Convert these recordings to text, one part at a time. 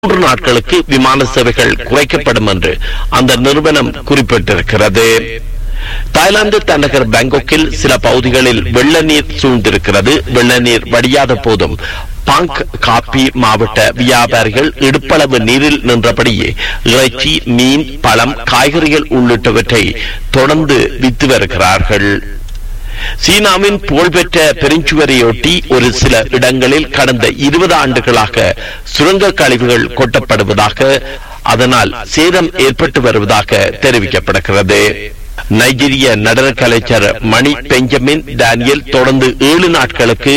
மூன்று நாட்களுக்கு விமான சேவைகள் குறைக்கப்படும் என்று அந்த நிறுவனம் குறிப்பிட்டிருக்கிறது தாய்லாந்து தலைநகர் பாங்காக்கில் சில பகுதிகளில் வெள்ள நீர் சூழ்ந்திருக்கிறது வெள்ள நீர் வடியாத போதும் பாங்க் காப்பி மாவட்ட வியாபாரிகள் இடுப்பளவு நீரில் நின்றபடியே இறைச்சி மீன் பழம் காய்கறிகள் உள்ளிட்டவற்றை தொடர்ந்து வித்து வருகிறார்கள் சீனாவின் புகழ்பெற்ற பெருஞ்சுவரையொட்டி ஒரு சில இடங்களில் கடந்த இருபது ஆண்டுகளாக சுரங்க கழிவுகள் கொட்டப்படுவதாக அதனால் சேதம் ஏற்பட்டு வருவதாக தெரிவிக்கப்படுகிறது நைஜீரிய நடன கலைஞர் மணி பெஞ்சமின் டேனியல் தொடர்ந்து ஏழு நாட்களுக்கு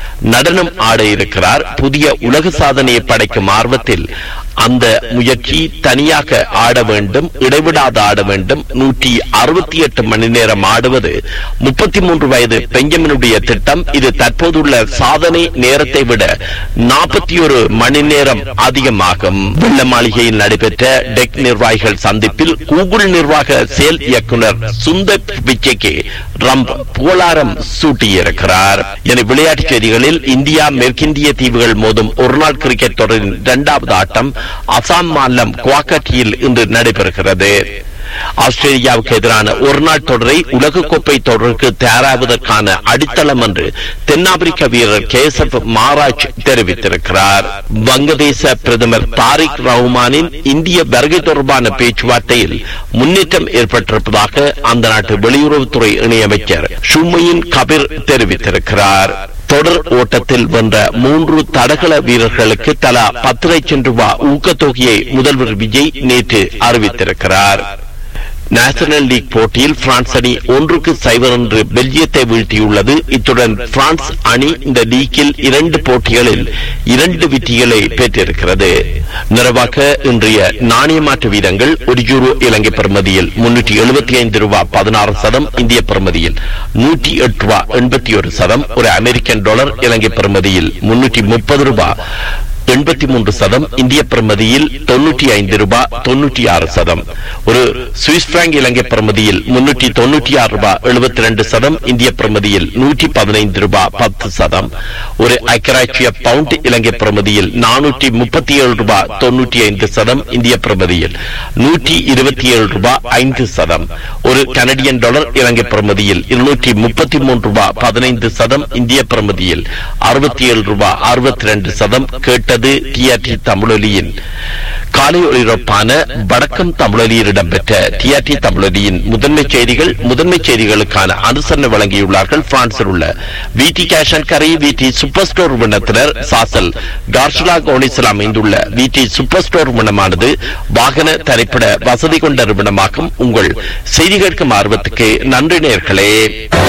நடனம் ஆட இருக்கிறார் புதிய உலக சாதனையை படைக்கும் ஆர்வத்தில் அந்த முயற்சி தனியாக ஆட வேண்டும் இடைவிடாது ஆட வேண்டும் நூற்றி அறுபத்தி எட்டு மணி நேரம் ஆடுவது முப்பத்தி மூன்று வயது பெஞ்சமினுடைய திட்டம் இது தற்போதுள்ள சாதனை நேரத்தை விட நாற்பத்தி ஒரு மணி நேரம் அதிகமாகும் வெள்ள மாளிகையில் நடைபெற்ற டெக் நிர்வாகிகள் சந்திப்பில் கூகுள் நிர்வாக செயல் இயக்குனர் சுந்தர் பிச்சைக்கு ரம்ப் புகழாரம் சூட்டியிருக்கிறார் என விளையாட்டுச் செய்திகளில் இந்தியா மேற்கிந்திய தீவுகள் மோதும் ஒருநாள் கிரிக்கெட் தொடரின் இரண்டாவது ஆட்டம் அசாம் மாநிலம் குவாக்கட்டியில் இன்று நடைபெறுகிறது ஆஸ்திரேலியாவுக்கு எதிரான ஒருநாள் தொடரை உலகக்கோப்பை தொடருக்கு தயாராவதற்கான அடித்தளம் என்று தென்னாப்பிரிக்க வீரர் கேசப் மாராஜ் தெரிவித்திருக்கிறார் வங்கதேச பிரதமர் தாரிக் ரஹ்மானின் இந்திய வருகை தொடர்பான பேச்சுவார்த்தையில் முன்னேற்றம் ஏற்பட்டிருப்பதாக அந்த நாட்டு வெளியுறவுத்துறை இணையமைச்சர் ஷுமையின் கபிர் தெரிவித்திருக்கிறார் தொடர் ஓட்டத்தில் வென்ற மூன்று தடகள வீரர்களுக்கு தலா பத்து லட்சம் ரூபாய் ஊக்கத்தொகையை முதல்வர் விஜய் நேற்று அறிவித்திருக்கிறார் நேஷனல் லீக் போட்டியில் பிரான்ஸ் அணி ஒன்றுக்கு சைபர் என்று பெல்ஜியத்தை வீழ்த்தியுள்ளது இத்துடன் பிரான்ஸ் அணி இந்த லீக்கில் இரண்டு போட்டிகளில் இரண்டு வெற்றிகளை பெற்றிருக்கிறது நிறைவாக இன்றைய நாணய மாற்று வீதங்கள் ஒரு யூரோ இலங்கை பெறுமதியில் முன்னூற்றி எழுபத்தி ஐந்து ரூபாய் பதினாறு சதம் இந்திய பெறுமதியில் நூற்றி எட்டு ரூபாய் எண்பத்தி ஒரு சதம் ஒரு அமெரிக்கன் டாலர் இலங்கை பெறுமதியில் முன்னூற்றி முப்பது ரூபாய் எண்பத்தி மூன்று சதம் இந்திய பிரமதியில் தொன்னூற்றி ஐந்து ரூபாய் தொன்னூற்றி ஆறு சதம் ஒரு சுவிஸ் பிராங்க் இலங்கை பிரமதியில் முன்னூற்றி தொன்னூற்றி ஆறு ரூபாய் எழுபத்தி ரெண்டு சதம் இந்திய பிரமதியில் நூற்றி பதினைந்து ரூபாய் பத்து சதம் ஒரு ஐக்கராட்சிய பவுண்ட் இலங்கை பிரமதியில் நானூற்றி முப்பத்தி ஏழு ரூபாய் தொன்னூற்றி ஐந்து சதம் இந்திய பிரமதியில் நூற்றி இருபத்தி ஏழு ரூபாய் ஐந்து சதம் ஒரு கனடியன் டாலர் இலங்கை பிரமதியில் இருநூற்றி முப்பத்தி மூன்று ரூபாய் பதினைந்து சதம் இந்திய பிரமதியில் அறுபத்தி ஏழு ரூபாய் அறுபத்தி ரெண்டு சதம் கேட்டது டிஆர்டி தமிழொலியின் காலை ஒளிபரப்பான வடக்கம் தமிழொலியில் இடம்பெற்ற டிஆர்டி தமிழொலியின் முதன்மை செய்திகள் முதன்மை செய்திகளுக்கான அனுசரணை வழங்கியுள்ளார்கள் பிரான்சில் உள்ள விடி கேஷன் கரை விடி சூப்பர் ஸ்டோர் நிறுவனத்தினர் சாசல் டார்ஷலா கோனிஸில் அமைந்துள்ள விடி சூப்பர் ஸ்டோர் நிறுவனமானது வாகன தரிப்பிட வசதி கொண்ட நிறுவனமாகும் உங்கள் செய்தி கேட்கும் ஆர்வத்துக்கு நன்றி நேர்களே